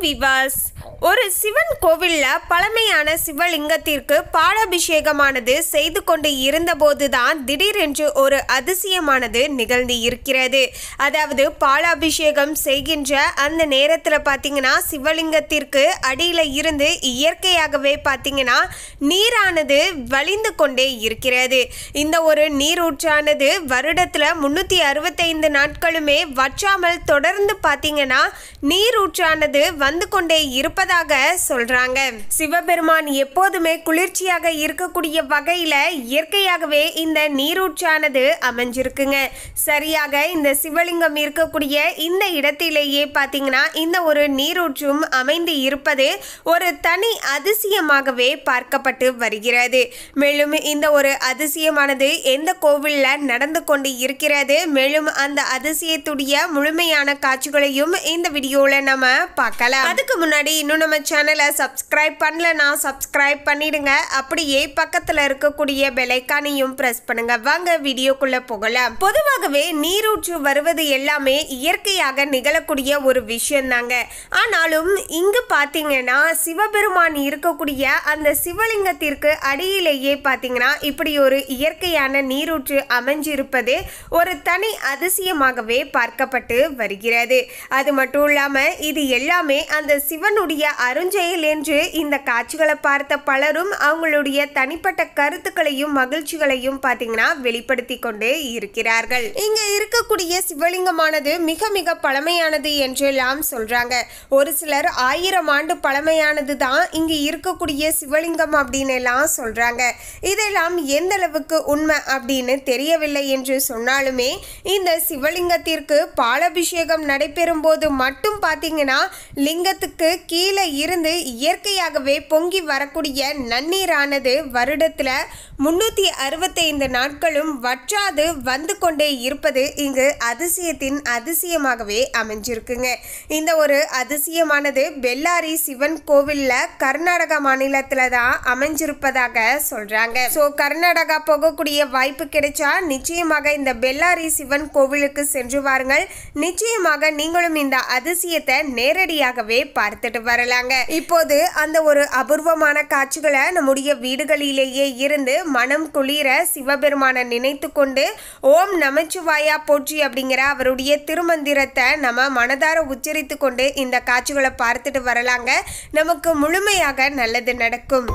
விவாஸ் ஒரு சிவன் கோவில்ல பழமையான சிவலிங்கத்திற்கு பாலாபிஷேகமானது செய்து கொண்டு இருந்தபோதுதான் திடீரென்று ஒரு அதிசயமானது நிகழ்ந்து இருக்கிறது அதாவது பாலாபிஷேகம் செய்கின்ற அந்த நேரத்தில் பார்த்தீங்கன்னா சிவலிங்கத்திற்கு அடியில் இருந்து இயற்கையாகவே பார்த்தீங்கன்னா நீரானது வழிந்து கொண்டே இருக்கிறது இந்த ஒரு நீரூற்றானது வருடத்தில் முன்னூற்றி அறுபத்தைந்து நாட்களுமே வற்றாமல் தொடர்ந்து பார்த்தீங்கன்னா நீரூற்றானது வந்து கொண்டே இருப்பதாக சொல்றாங்க சிவபெருமான் எப்போதுமே குளிர்ச்சியாக இருக்கக்கூடிய வகையில இயற்கையாகவே இந்த நீரூற்றானது அமைஞ்சிருக்குங்க சரியாக இந்த சிவலிங்கம் இருக்கக்கூடிய இந்த இடத்திலேயே பார்த்தீங்கன்னா இந்த ஒரு நீரூற்றும் அமைந்து இருப்பது ஒரு தனி அதிசயமாகவே பார்க்கப்பட்டு வருகிறது மேலும் இந்த ஒரு அதிசயமானது எந்த கோவிலில் நடந்து கொண்டு இருக்கிறது மேலும் அந்த அதிசயத்துடைய முழுமையான காட்சிகளையும் இந்த வீடியோல நம்ம பார்க்கலாம் அதுக்கு முன்னாடி இன்னும் நம்ம சேனலை சப்ஸ்கிரைப் பண்ணலனா சப்ஸ்கிரைப் பண்ணிடுங்க அப்படியே பக்கத்துல இருக்கக்கூடிய பெலைக்கானையும் பிரஸ் பண்ணுங்க வாங்க வீடியோக்குள்ள போகலாம் பொதுவாகவே நீரூற்று வருவது எல்லாமே இயற்கையாக நிகழக்கூடிய ஒரு விஷயம் தாங்க ஆனாலும் இங்கு பார்த்தீங்கன்னா சிவபெருமான் இருக்கக்கூடிய அந்த சிவலிங்கத்திற்கு அடியிலேயே பார்த்தீங்கன்னா இப்படி ஒரு இயற்கையான நீரூற்று அமைஞ்சிருப்பது ஒரு தனி அதிசயமாகவே பார்க்கப்பட்டு வருகிறது அது மட்டும் இல்லாம இது எல்லாமே அந்த சிவனுடைய அருஞ்செயல் என்று இந்த காட்சிகளை பார்த்த பலரும் அவங்களுடைய தனிப்பட்ட கருத்துக்களையும் மகிழ்ச்சிகளையும் பார்த்தீங்கன்னா வெளிப்படுத்தி கொண்டே இருக்கிறார்கள் இங்க இருக்கக்கூடிய சிவலிங்கமானது மிக மிக பழமையானது என்றெல்லாம் சொல்றாங்க ஒரு சிலர் ஆயிரம் ஆண்டு பழமையானது தான் இங்கு இருக்கக்கூடிய சிவலிங்கம் அப்படின்னு எல்லாம் சொல்றாங்க இதெல்லாம் எந்த அளவுக்கு உண்மை அப்படின்னு தெரியவில்லை என்று சொன்னாலுமே இந்த சிவலிங்கத்திற்கு பாலாபிஷேகம் நடைபெறும் போது மட்டும் பார்த்தீங்கன்னா லிங்கத்துக்கு கீழே இருந்து இயற்கையாகவே பொங்கி வரக்கூடிய நன்னீரானது வருடத்துல முன்னூத்தி அறுபத்தைந்து நாட்களும் வற்றாது வந்து கொண்டே இருப்பது இங்கு அதிசயத்தின் அதிசயமாகவே அமைஞ்சிருக்குங்க இந்த ஒரு அதிசயமானது பெல்லாரி சிவன் கோவில்ல கர்நாடகா மாநிலத்துல தான் அமைஞ்சிருப்பதாக சொல்றாங்க ஸோ கர்நாடகா போகக்கூடிய வாய்ப்பு கிடைச்சா நிச்சயமாக இந்த பெல்லாரி சிவன் கோவிலுக்கு சென்று வாருங்கள் நிச்சயமாக நீங்களும் இந்த அதிசயத்தை நேரடியாகவே பார்த்துட்டு வரலாங்க இப்போது அந்த ஒரு அபூர்வமான காட்சிகளை நம்முடைய வீடுகளிலேயே இருந்து மனம் குளிர சிவபெருமானை நினைத்து கொண்டு ஓம் நமச்சிவாயா போற்றி அப்படிங்கிற அவருடைய திருமந்திரத்தை நம்ம மனதார உச்சரித்து கொண்டு இந்த காட்சிகளை பார்த்துட்டு வரலாங்க நமக்கு முழுமையாக நல்லது நடக்கும்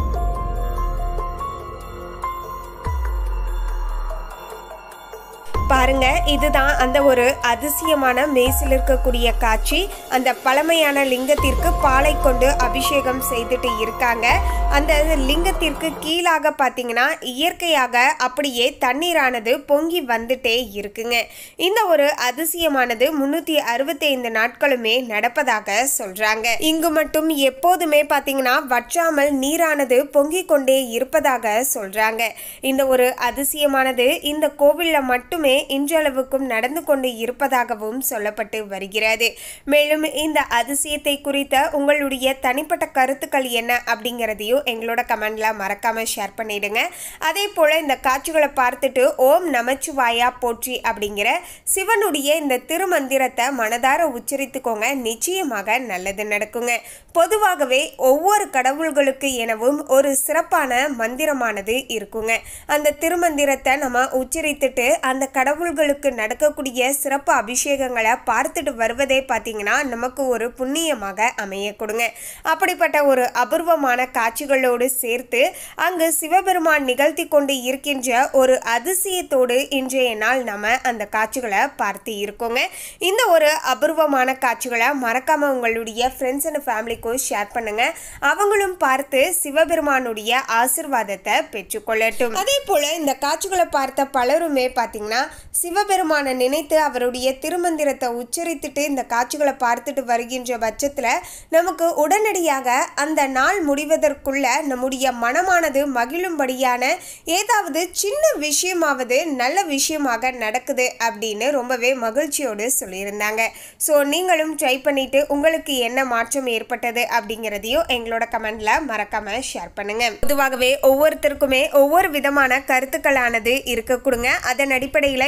பாருங்க இதுதான் அந்த ஒரு அதிசயமான மேசில் இருக்கக்கூடிய காட்சி அந்த பழமையான லிங்கத்திற்கு பாலை கொண்டு அபிஷேகம் செய்துட்டு இருக்காங்க அந்த லிங்கத்திற்கு கீழாக பார்த்தீங்கன்னா இயற்கையாக அப்படியே தண்ணீரானது பொங்கி வந்துட்டே இருக்குங்க இந்த ஒரு அதிசயமானது முன்னூத்தி அறுபத்தி ஐந்து நாட்களுமே நடப்பதாக சொல்றாங்க இங்கு மட்டும் எப்போதுமே பார்த்தீங்கன்னா வற்றாமல் நீரானது பொங்கிக் கொண்டே இருப்பதாக சொல்றாங்க இந்த ஒரு அதிசயமானது இந்த கோவில்ல மட்டுமே இன்றளவுக்கும் நடந்து கொண்டு இருப்பதாகவும் சொல்லப்பட்டு வருகிறது மேலும் இந்த அதிசயத்தை குறித்த உங்களுடைய தனிப்பட்ட கருத்துக்கள் என்ன அப்படிங்கிறதையும் எங்களோட கமெண்ட்ல மறக்காம ஷேர் பண்ணிடுங்க அதே போல இந்த காட்சிகளை பார்த்துட்டு ஓம் நமச்சிவாயா போற்றி அப்படிங்கிற சிவனுடைய இந்த திருமந்திரத்தை மனதார உச்சரித்துக்கோங்க நிச்சயமாக நல்லது நடக்குங்க பொதுவாகவே ஒவ்வொரு கடவுள்களுக்கு எனவும் ஒரு சிறப்பான மந்திரமானது இருக்குங்க அந்த திருமந்திரத்தை நம்ம உச்சரித்துட்டு அந்த கடவுள்களுக்கு நடக்கக்கூடிய சிறப்பு அபிஷேகங்களை பார்த்துட்டு வருவதே பார்த்தீங்கன்னா நமக்கு ஒரு புண்ணியமாக அமைய கொடுங்க அப்படிப்பட்ட ஒரு அபூர்வமான காட்சிகளோடு சேர்த்து அங்கு சிவபெருமான் நிகழ்த்தி கொண்டு இருக்கின்ற ஒரு அதிசயத்தோடு இன்றைய நாள் நம்ம அந்த காட்சிகளை பார்த்து இருக்கோங்க இந்த ஒரு அபூர்வமான காட்சிகளை மறக்காம உங்களுடைய ஃப்ரெண்ட்ஸ் அண்ட் ஃபேமிலிக்கும் ஷேர் பண்ணுங்க அவங்களும் பார்த்து சிவபெருமானுடைய ஆசிர்வாதத்தை பெற்றுக்கொள்ளட்டும் அதே போல இந்த காட்சிகளை பார்த்த பலருமே பார்த்தீங்கன்னா சிவபெருமானை நினைத்து அவருடைய திருமந்திரத்தை உச்சரித்துட்டு இந்த காட்சிகளை பார்த்துட்டு வருகின்ற பட்சத்தில் நமக்கு உடனடியாக அந்த நாள் முடிவதற்குள்ள நம்முடைய மனமானது மகிழும்படியான ஏதாவது சின்ன விஷயமாவது நல்ல விஷயமாக நடக்குது அப்படின்னு ரொம்பவே மகிழ்ச்சியோடு சொல்லியிருந்தாங்க ஸோ நீங்களும் ட்ரை பண்ணிட்டு உங்களுக்கு என்ன மாற்றம் ஏற்பட்டது அப்படிங்கிறதையும் எங்களோட கமெண்ட்ல மறக்காம ஷேர் பண்ணுங்க பொதுவாகவே ஒவ்வொருத்தருக்குமே ஒவ்வொரு விதமான கருத்துக்களானது இருக்க கொடுங்க அதன் அடிப்படையில்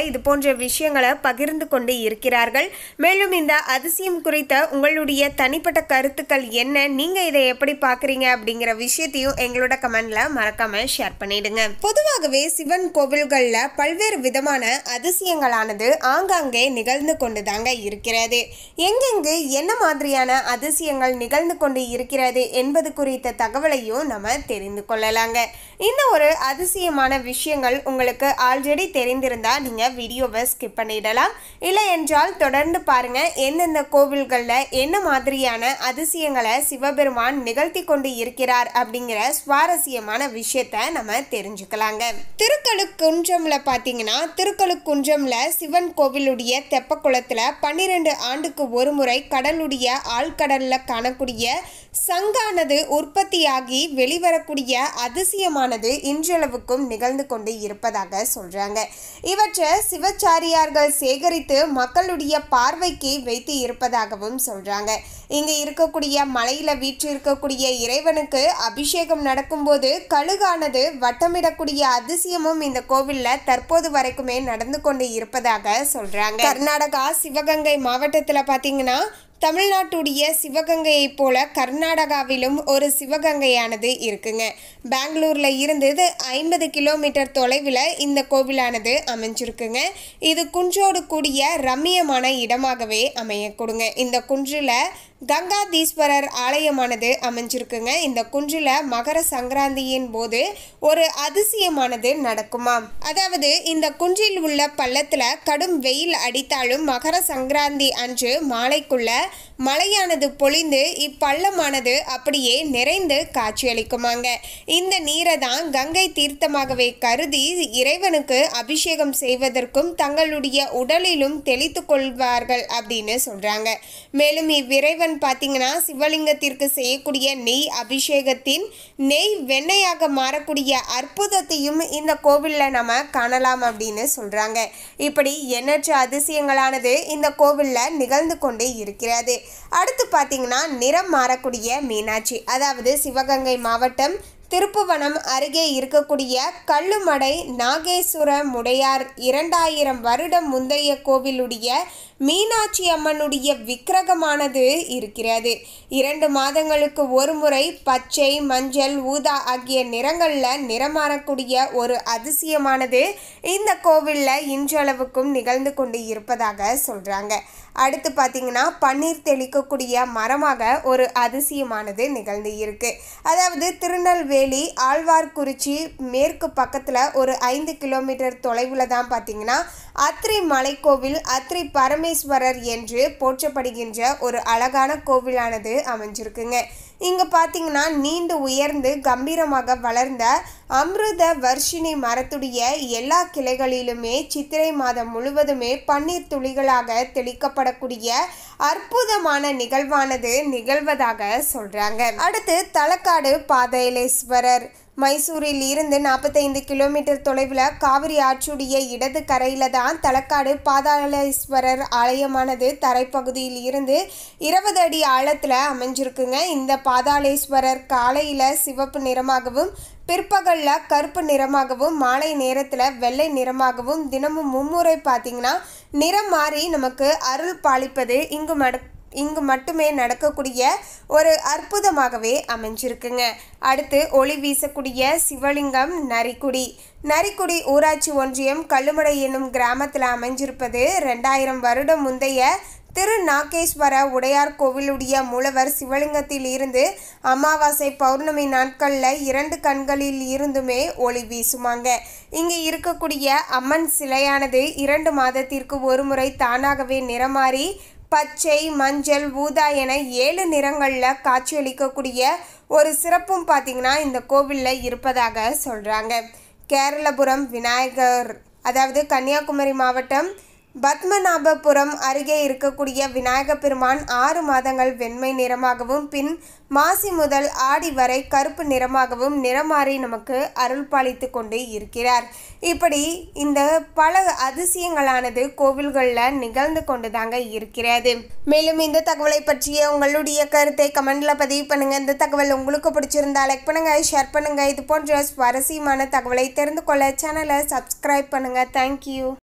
இது போன்ற விஷயங்களை பகிர்ந்து கொண்டு இருக்கிறார்கள் மேலும் இந்த அதிசயம் குறித்த உங்களுடைய தனிப்பட்ட கருத்துக்கள் என்ன நீங்க இதை எப்படி பார்க்குறீங்க அப்படிங்கிற விஷயத்தையும் எங்களோட கமெண்ட்ல மறக்காம ஷேர் பண்ணிடுங்க பொதுவாகவே சிவன் கோவில்களில் பல்வேறு விதமான அதிசயங்களானது ஆங்காங்கே நிகழ்ந்து கொண்டு தாங்க இருக்கிறது எங்கெங்கு என்ன மாதிரியான அதிசயங்கள் நிகழ்ந்து கொண்டு இருக்கிறது என்பது குறித்த தகவலையும் நம்ம தெரிந்து கொள்ளலாங்க இந்த ஒரு அதிசயமான விஷயங்கள் உங்களுக்கு ஆல்ரெடி தெரிந்திருந்தா நீங்க வீடியோவை ஸ்கிப் பண்ணிடலாம் இல்லை என்றால் தொடர்ந்து பாருங்க எந்தெந்த கோவில்களில் என்ன மாதிரியான அதிசயங்களை சிவபெருமான் நிகழ்த்தி கொண்டு இருக்கிறார் அப்படிங்கிற சுவாரஸ்யமான விஷயத்த நம்ம தெரிஞ்சுக்கலாங்க திருக்கழுக்குன்றம்ல பார்த்தீங்கன்னா திருக்கழுக்குன்றம்ல சிவன் கோவிலுடைய தெப்பக்குளத்துல பன்னிரெண்டு ஆண்டுக்கு ஒரு முறை கடலுடைய ஆழ்கடல்ல காணக்கூடிய சங்கானது உற்பத்தியாகி வெளிவரக்கூடிய அதிசயமானது இன்றளவுக்கும் நிகழ்ந்து கொண்டு இருப்பதாக சொல்றாங்க இவற்றை சிவச்சாரியார்கள் சேகரித்து மக்களுடைய பார்வைக்கு வைத்து இருப்பதாகவும் சொல்றாங்க இங்க இருக்கக்கூடிய மலையில வீற்றிருக்கக்கூடிய இறைவனுக்கு அபிஷேகம் நடக்கும்போது கழுகானது வட்டமிடக்கூடிய அதிசயமும் இந்த கோவில்ல தற்போது வரைக்குமே நடந்து கொண்டு இருப்பதாக சொல்றாங்க கர்நாடகா சிவகங்கை மாவட்டத்துல பாத்தீங்கன்னா தமிழ்நாட்டுடைய சிவகங்கையை போல கர்நாடகாவிலும் ஒரு சிவகங்கையானது இருக்குங்க பெங்களூர்ல இருந்து ஐம்பது கிலோமீட்டர் தொலைவில் இந்த கோவிலானது அமைஞ்சிருக்குங்க இது குன்றோடு கூடிய ரம்மியமான இடமாகவே அமைய கொடுங்க இந்த குன்றில் கங்காதீஸ்வரர் ஆலயமானது அமைஞ்சிருக்குங்க இந்த குன்றில் மகர சங்கராந்தியின் போது ஒரு அதிசயமானது நடக்குமாம் அதாவது இந்த குன்றில் உள்ள பள்ளத்தில் கடும் வெயில் அடித்தாலும் மகர சங்கராந்தி அன்று மாலைக்குள்ள மழையானது பொழிந்து இப்பள்ளமானது அப்படியே நிறைந்து காட்சியளிக்குமாங்க இந்த நீரை தான் கங்கை தீர்த்தமாகவே கருதி இறைவனுக்கு அபிஷேகம் செய்வதற்கும் தங்களுடைய உடலிலும் தெளித்து கொள்வார்கள் அப்படின்னு சொல்றாங்க மேலும் இவ்விறைவன் பார்த்தீங்கன்னா சிவலிங்கத்திற்கு செய்யக்கூடிய நெய் அபிஷேகத்தின் நெய் வெண்ணையாக மாறக்கூடிய அற்புதத்தையும் இந்த கோவிலில் நம்ம காணலாம் அப்படின்னு சொல்றாங்க இப்படி எண்ணற்ற அதிசயங்களானது இந்த கோவிலில் நிகழ்ந்து கொண்டு இருக்கிறது அடுத்து பார்த்தீங்கன்னா நிறம் மாறக்கூடிய மீனாட்சி அதாவது சிவகங்கை மாவட்டம் திருப்புவனம் அருகே இருக்கக்கூடிய கல்லுமடை நாகேஸ்வர முடையார் இரண்டாயிரம் வருடம் முந்தைய கோவிலுடைய மீனாட்சி அம்மனுடைய விக்கிரகமானது இருக்கிறது இரண்டு மாதங்களுக்கு ஒரு முறை பச்சை மஞ்சள் ஊதா ஆகிய நிறங்களில் நிறமாறக்கூடிய ஒரு அதிசயமானது இந்த கோவிலில் இன்றளவுக்கும் நிகழ்ந்து கொண்டு இருப்பதாக சொல்கிறாங்க அடுத்து பார்த்தீங்கன்னா பன்னீர் தெளிக்கக்கூடிய மரமாக ஒரு அதிசயமானது நிகழ்ந்து இருக்கு அதாவது திருநெல்வேலி ஆழ்வார்குறிச்சி மேற்கு பக்கத்தில் ஒரு ஐந்து கிலோமீட்டர் தொலைவில் தான் பார்த்தீங்கன்னா அத்ரி மலைக்கோவில் அத்ரி பரமேஸ்வரர் என்று போற்றப்படுகின்ற ஒரு அழகான கோவிலானது அமைஞ்சிருக்குங்க இங்கே பார்த்தீங்கன்னா நீண்டு உயர்ந்து கம்பீரமாக வளர்ந்த அமிர்த வர்ஷினி மரத்துடைய எல்லா கிளைகளிலுமே சித்திரை மாதம் முழுவதுமே பன்னீர் துளிகளாக தெளிக்கப்படக்கூடிய அற்புதமான நிகழ்வானது நிகழ்வதாக சொல்றாங்க அடுத்து தலக்காடு பாதைலேஸ்வரர் மைசூரில் இருந்து நாற்பத்தைந்து கிலோமீட்டர் தொலைவில் காவிரி ஆற்றுடைய இடது கரையில் தான் தலக்காடு பாதாளேஸ்வரர் ஆலயமானது தரைப்பகுதியில் இருந்து இருபது அடி ஆழத்தில் அமைஞ்சிருக்குங்க இந்த பாதாளேஸ்வரர் காலையில் சிவப்பு நிறமாகவும் பிற்பகலில் கருப்பு நிறமாகவும் மாலை நேரத்தில் வெள்ளை நிறமாகவும் தினமும் மும்முறை பார்த்தீங்கன்னா நிறம் மாறி நமக்கு அருள் பாலிப்பது இங்கு மட இங்கு மட்டுமே நடக்கக்கூடிய ஒரு அற்புதமாகவே அமைஞ்சிருக்குங்க அடுத்து ஒளி வீசக்கூடிய சிவலிங்கம் நரிக்குடி நரிக்குடி ஊராட்சி ஒன்றியம் கல்லுமடை என்னும் கிராமத்தில் அமைஞ்சிருப்பது ரெண்டாயிரம் வருடம் முந்தைய திரு நாகேஸ்வர உடையார் கோவிலுடைய மூலவர் சிவலிங்கத்தில் இருந்து அமாவாசை பௌர்ணமி நாட்களில் இரண்டு கண்களில் இருந்துமே ஒளி வீசுமாங்க இங்கே இருக்கக்கூடிய அம்மன் சிலையானது இரண்டு மாதத்திற்கு ஒரு முறை தானாகவே நிறமாறி பச்சை மஞ்சள் ஊதா என ஏழு நிறங்களில் காட்சியளிக்கக்கூடிய ஒரு சிறப்பும் பார்த்திங்கன்னா இந்த கோவிலில் இருப்பதாக சொல்கிறாங்க கேரளபுரம் விநாயகர் அதாவது கன்னியாகுமரி மாவட்டம் பத்மநாபபுரம் அருகே இருக்கக்கூடிய விநாயக பெருமான் ஆறு மாதங்கள் வெண்மை நிறமாகவும் பின் மாசி முதல் ஆடி வரை கருப்பு நிறமாகவும் நிறமாறி நமக்கு அருள் பாலித்து கொண்டு இருக்கிறார் இப்படி இந்த பல அதிசயங்களானது கோவில்களில் நிகழ்ந்து கொண்டு தாங்க இருக்கிறது மேலும் இந்த தகவலை பற்றிய உங்களுடைய கருத்தை கமெண்ட்ல பதிவு பண்ணுங்க இந்த தகவல் உங்களுக்கு பிடிச்சிருந்தா லைக் பண்ணுங்க ஷேர் பண்ணுங்க இது போன்ற சுவாரஸ்யமான தகவலை தெரிந்து கொள்ள சேனலை சப்ஸ்கிரைப் பண்ணுங்க தேங்க்யூ